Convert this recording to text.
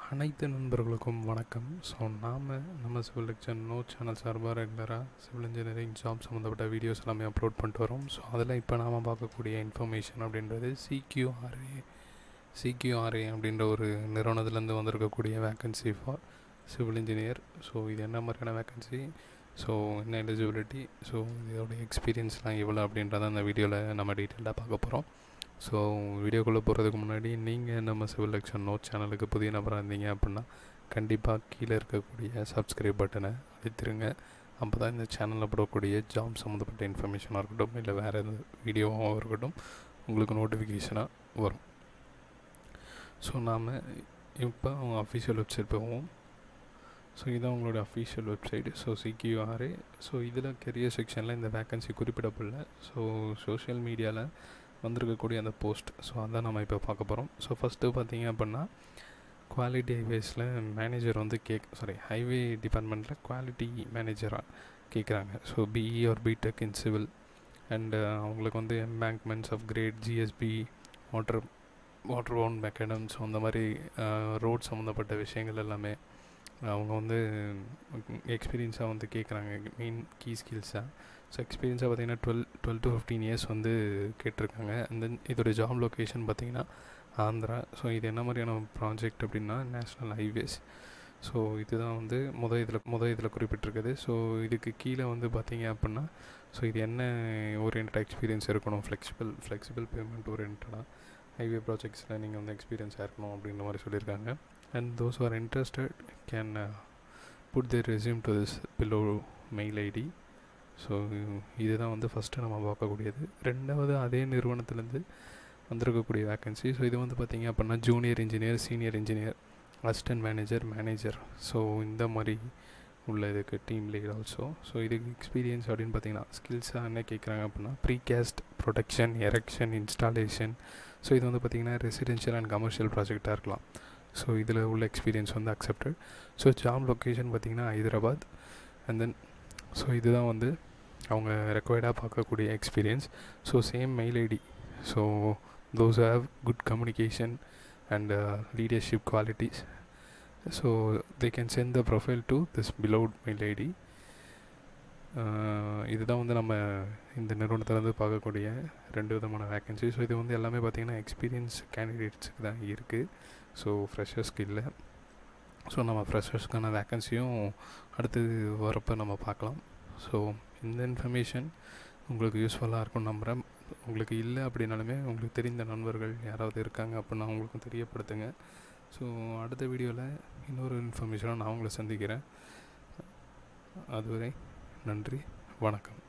அனைத்து நண்பர்களுக்கும் வணக்கம் ஸோ நாம் நம்ம சிவில் லெக்சர் நோ சேனல் சார்பாக ரெகுலராக சிவில் இன்ஜினியரிங் ஜாப் சம்மந்தப்பட்ட வீடியோஸ் எல்லாமே அப்லோட் பண்ணிட்டு வரோம் ஸோ அதில் இப்போ நாம் பார்க்கக்கூடிய இன்ஃபர்மேஷன் அப்படின்றது சிக்யூஆர்ஏ சிக்யூஆர்ஏ அப்படின்ற ஒரு நிறுவனத்துலேருந்து வந்திருக்கக்கூடிய vacancy for civil engineer so இது என்ன மாதிரியான வேக்கன்சி ஸோ என்ன எலிஜிபிலிட்டி ஸோ இதோட எக்ஸ்பீரியன்ஸ்லாம் எவ்வளோ அப்படின்றத அந்த வீடியோவில் நம்ம டீட்டெயிலாக பார்க்க போகிறோம் ஸோ வீடியோக்குள்ளே போகிறதுக்கு முன்னாடி நீங்கள் நம்ம சிவில் லெக்ஷன் நோட் சேனலுக்கு புதிய நபராக இருந்தீங்க அப்படின்னா கண்டிப்பாக கீழே இருக்கக்கூடிய சப்ஸ்கிரைப் பட்டனை அழுத்திருங்க அப்போ தான் இந்த சேனலில் போடக்கூடிய ஜாப் சம்மந்தப்பட்ட இன்ஃபர்மேஷனாக இருக்கட்டும் இல்லை வேறு எந்த வீடியோவாகவும் இருக்கட்டும் உங்களுக்கு நோட்டிஃபிகேஷனாக வரும் ஸோ நாம் இப்போ அவங்க அஃபிஷியல் வெப்சைட் போவோம் ஸோ இதுதான் உங்களோட official website so CQRA so இதில் கெரியர் செக்ஷனில் இந்த வேக்கன்சி குறிப்பிடப்படல ஸோ சோஷியல் மீடியாவில் வந்திருக்கக்கூடிய அந்த போஸ்ட் ஸோ அதான் நம்ம இப்போ பார்க்க போகிறோம் ஸோ ஃபஸ்ட்டு பார்த்தீங்க அப்படின்னா குவாலிட்டி ஹைவேஸில் மேனேஜர் வந்து கேக் சாரி ஹைவே டிபார்ட்மெண்ட்டில் குவாலிட்டி மேனேஜராக கேட்குறாங்க so BE or BTech in civil and அவங்களுக்கு வந்து embankments of grade GSB water water own macadams அந்த மாதிரி ரோட் சம்மந்தப்பட்ட விஷயங்கள் எல்லாமே அவங்க வந்து எக்ஸ்பீரியன்ஸாக வந்து கேட்குறாங்க மெயின் கீ ஸ்கில்ஸாக ஸோ எக்ஸ்பீரியன்ஸாக பார்த்தீங்கன்னா twelve twelve to fifteen years வந்து கேட்டிருக்காங்க அண்ட் தென் இதோட ஜாப் லொக்கேஷன் பார்த்தீங்கன்னா ஆந்திரா ஸோ இது என்ன மாதிரியான ப்ராஜெக்ட் அப்படின்னா நேஷ்னல் ஹைவேஸ் ஸோ இதுதான் வந்து முத இதில் முத இதில் குறிப்பிட்டிருக்குது ஸோ இதுக்கு கீழே வந்து பார்த்தீங்க அப்படின்னா ஸோ இது என்ன ஓரியன்ட் எக்ஸ்பீரியன்ஸ் இருக்கணும் ஃப்ளெக்சிபிள் ஃப்ளெக்சிபிள் பேமெண்ட் ஓரியன்டாக ஹைவே ப்ராஜெக்ட்ஸில் நீங்கள் வந்து எக்ஸ்பீரியன்ஸாக இருக்கணும் அப்படின்ற மாதிரி சொல்லியிருக்காங்க and those are interested can put their resume to this below mail ID so இதுதான் வந்து ஃபஸ்ட்டு நம்ம பார்க்கக்கூடியது ரெண்டாவது அதே நிறுவனத்துலேருந்து வந்திருக்கக்கூடிய வேக்கன்சி ஸோ இது வந்து பார்த்திங்க அப்படின்னா junior engineer senior engineer assistant manager manager so இந்த மாதிரி உள்ள இதுக்கு டீம் லீட் ஆல்சோ ஸோ இதுக்கு எக்ஸ்பீரியன்ஸ் அப்படின்னு பார்த்தீங்கன்னா ஸ்கில்ஸாக என்ன கேட்குறாங்க அப்படின்னா precast production erection installation so இது வந்து பார்த்திங்கன்னா ரெசிடென்ஷியல் அண்ட் கமர்ஷியல் ப்ராஜெக்டாக இருக்கலாம் ஸோ இதில் உள்ள எக்ஸ்பீரியன்ஸ் வந்து அக்செப்டட் ஸோ ஜாப் லொக்கேஷன் பார்த்திங்கன்னா ஹைதராபாத் அண்ட் தென் ஸோ இதுதான் வந்து அவங்க ரெக்வயர்டாக பார்க்கக்கூடிய experience so same mail ID so those have good communication and leadership qualities so they can send the profile to this below mail ID இதுதான் வந்து நம்ம இந்த நிறுவனத்திலேருந்து பார்க்கக்கூடிய ரெண்டு விதமான வேக்கன்சி ஸோ இது வந்து எல்லாமே பார்த்திங்கன்னா எக்ஸ்பீரியன்ஸ் கேண்டிடேட்ஸுக்கு தான் இருக்குது ஸோ ஃப்ரெஷர்ஸ்க்கு இல்லை ஸோ நம்ம ஃப்ரெஷர்ஸ்க்கான வேக்கன்சியும் அடுத்தது வரப்போ நம்ம பார்க்கலாம் ஸோ இந்த இன்ஃபர்மேஷன் உங்களுக்கு யூஸ்ஃபுல்லாக இருக்கும் நம்புகிறேன் உங்களுக்கு இல்லை அப்படின்னாலுமே உங்களுக்கு தெரிந்த நண்பர்கள் யாராவது இருக்காங்க அப்படின்னா அவங்களுக்கும் தெரியப்படுத்துங்க ஸோ அடுத்த வீடியோவில் இன்னொரு இன்ஃபர்மேஷனாக நான் உங்களை சந்திக்கிறேன் அதுவரை நன்றி வணக்கம்